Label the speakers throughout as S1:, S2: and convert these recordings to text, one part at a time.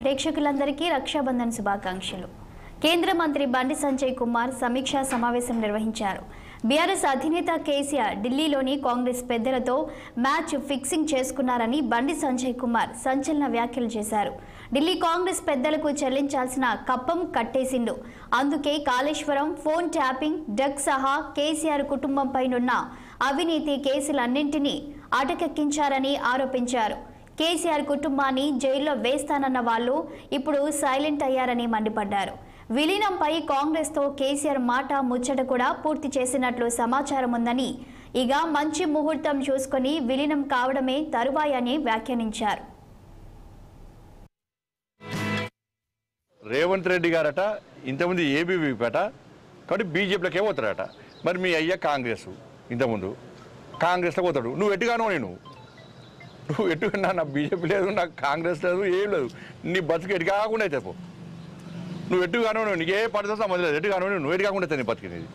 S1: ప్రేక్షకులందరికీ రక్షాబంధన్ శుభాకాంక్షలు కేంద్ర మంత్రి బండి సంజయ్ కుమార్ సమీక్షా సమావేశం నిర్వహించారు బీఆర్ఎస్ అధినేత కేసీఆర్ ఢిల్లీలోని కాంగ్రెస్ పెద్దలతో మ్యాచ్ ఫిక్సింగ్ చేసుకున్నారని బండి సంజయ్ కుమార్ సంచలన వ్యాఖ్యలు చేశారు ఢిల్లీ కాంగ్రెస్ పెద్దలకు చెల్లించాల్సిన కప్పం కట్టేసిండు అందుకే కాళేశ్వరం ఫోన్ ట్యాపింగ్ డ్రగ్ సహా కేసీఆర్ కుటుంబంపైనున్న అవినీతి కేసులన్నింటినీ అటకెక్కించారని ఆరోపించారు కేసీఆర్ కుటుంబాన్ని జైల్లో వేస్తానన్న వాళ్ళు ఇప్పుడు సైలెంట్ అయ్యారని మండిపడ్డారు విలీనంపై కాంగ్రెస్తో కేసీఆర్ మాట ముచ్చట కూడా పూర్తి చేసినట్లు సమాచారం ఉందని ఇక మంచి ముహూర్తం చూసుకొని విలీనం కావడమే తరువాయని వ్యాఖ్యానించారు
S2: రేవంత్ రెడ్డి గారట ఇంతకుముందు ఏబీవీపేట కాబట్టి బీజేపీలోకి పోతాడట మరి మీ అయ్య కాంగ్రెస్ ఇంతకుముందు కాంగ్రెస్లో పోతాడు నువ్వు ఎట్టుగానో నేను నువ్వు ఎట్టుకున్నా నా బీజేపీ లేదు నాకు కాంగ్రెస్ లేదు ఏం లేదు నీ బతుకు ఎటు కాకుండా అయితే పో నువ్వు ఎట్టుగానో నీకు ఏ పార్టీతో సంబంధం లేదు ఎట్టుగానో నువ్వు ఎటు కాకుండా అయితే నీ బతికినది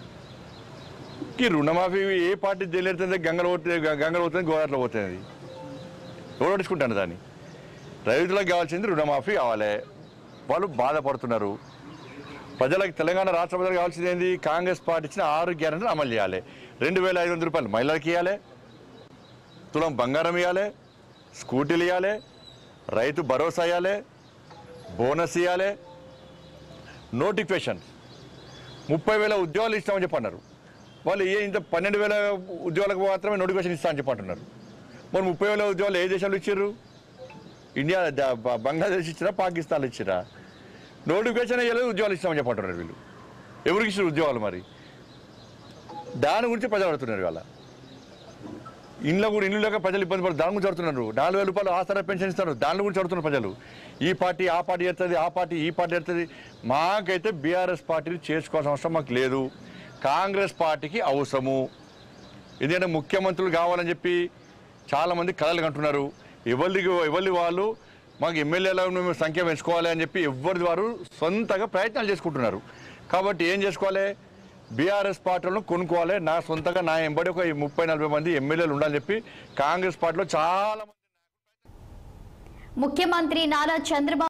S2: ఈ రుణమాఫీ ఏ పార్టీ తెలియతుంది గంగలో పోతుంది గంగలో పోతుంది గోదావరిలో పోతుంది ఎవరు పట్టించుకుంటాను దాన్ని రైతులకు కావాల్సింది రుణమాఫీ కావాలి వాళ్ళు బాధపడుతున్నారు ప్రజలకు తెలంగాణ రాష్ట్ర ప్రజలకు కావాల్సింది ఏంది కాంగ్రెస్ పార్టీ ఇచ్చిన ఆరు గ్యారెంటీలు అమలు చేయాలి రెండు వేల ఐదు వందల రూపాయలు మహిళలకు ఇవ్వాలి తులం బంగారం ఇవ్వాలి స్కూటీలు ఇవ్వాలి రైతు భరోసా ఇవ్వాలి బోనస్ ఇవ్వాలి నోటిఫికేషన్ ముప్పై వేల ఉద్యోగాలు ఇస్తామని చెప్పి అన్నారు వాళ్ళు ఏ ఇంత పన్నెండు వేల ఉద్యోగాలకు మాత్రమే నోటిఫికేషన్ ఇస్తామని చెప్పి అంటున్నారు మరి ముప్పై వేల ఉద్యోగాలు ఏ దేశంలో ఇచ్చారు ఇండియా ద- బ- బంగ్లాదేశ్ ఇచ్చిరా పాకిస్తాన్లో ఇచ్చిరా నోటిఫికేషన్ అయ్యలేదు ఉద్యోగాలు ఇస్తామని చెప్పంటున్నారు వీళ్ళు ఎవరికి ఇచ్చారు ఉద్యోగాలు మరి దాని గురించి ప్రజలు అడుగుతున్నారు వాళ్ళ ఇంట్లో కూడా ఇల్లు లేక ప్రజలు ఇబ్బంది పడుతున్నారు దాని గురించి అడుగుతున్నారు నాలుగు వేల రూపాయలు ఆసరా పెన్షన్ ఇస్తారు దాని గురించి అడుగుతున్నారు ప్రజలు ఈ పార్టీ ఆ పార్టీ ఎడుతుంది ఆ పార్టీ ఈ పార్టీ ఎడుతుంది మాకైతే బీఆర్ఎస్ పార్టీని చేసుకోవాల్సిన అవసరం మాకు లేదు కాంగ్రెస్ పార్టీకి అవసరము ఎందుకంటే ముఖ్యమంత్రులు కావాలని చెప్పి చాలామంది కలలు కంటున్నారు ఎవరికి ఎవరి వాళ్ళు మాకు ఎమ్మెల్యేల మేము సంఖ్య పెంచుకోవాలి అని చెప్పి ఎవరిది వారు సొంతగా ప్రయత్నాలు చేసుకుంటున్నారు కాబట్టి ఏం చేసుకోవాలి బీఆర్ఎస్ పార్టీలను కొనుక్కోవాలి నా సొంతగా నా ఎంబడి ఒక ముప్పై నలభై మంది ఎమ్మెల్యేలు ఉండాలని చెప్పి కాంగ్రెస్ పార్టీలో చాలా మంది
S1: ముఖ్యమంత్రి నారా చంద్రబాబు